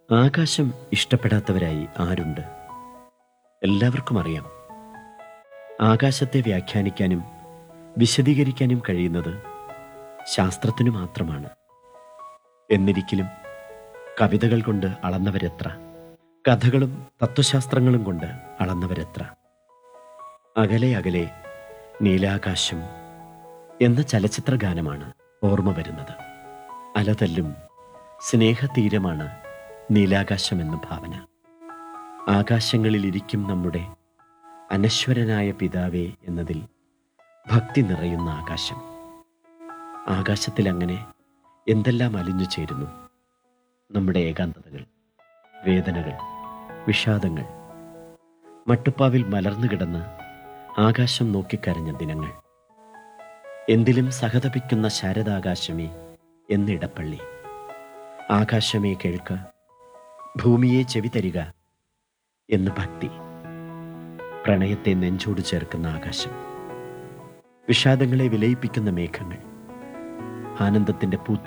ആകാശം ഇഷ്ടപ്പെടാത്തവരായി ആരുണ്ട് എല്ലാവർക്കും അറിയാം ആകാശത്തെ വ്യാഖ്യാനിക്കാനും വിശദീകരിക്കാനും കഴിയുന്നത് ശാസ്ത്രത്തിനു മാത്രമാണ് എന്നിരിക്കലും കവിതകൾ കൊണ്ട് അളന്നവരെത്ര കഥകളും തത്വശാസ്ത്രങ്ങളും കൊണ്ട് അളന്നവരെത്ര അകലെ അകലെ നീലാകാശം എന്ന ചലച്ചിത്ര ഗാനമാണ് ഓർമ്മ വരുന്നത് അലതല്ലും സ്നേഹതീരമാണ് നീലാകാശം എന്ന ഭാവന ആകാശങ്ങളിലിരിക്കും നമ്മുടെ അനശ്വരനായ പിതാവേ എന്നതിൽ ഭക്തി നിറയുന്ന ആകാശം ആകാശത്തിൽ അങ്ങനെ എന്തെല്ലാം അലിഞ്ഞു ചേരുന്നു നമ്മുടെ ഏകാന്തതകൾ വേദനകൾ വിഷാദങ്ങൾ മട്ടുപ്പാവിൽ മലർന്നു കിടന്ന് ആകാശം നോക്കിക്കരഞ്ഞ ദിനങ്ങൾ എന്തിലും സഹതപിക്കുന്ന ശാരദാകാശമേ എന്നിടപ്പള്ളി ആകാശമേ കേൾക്ക ഭൂമിയെ ചെവി തരിക എന്ന് ഭക്തി പ്രണയത്തെ നെഞ്ചോട് ചേർക്കുന്ന ആകാശം വിഷാദങ്ങളെ വിലയിപ്പിക്കുന്ന മേഘങ്ങൾ ആനന്ദത്തിന്റെ പൂത്തി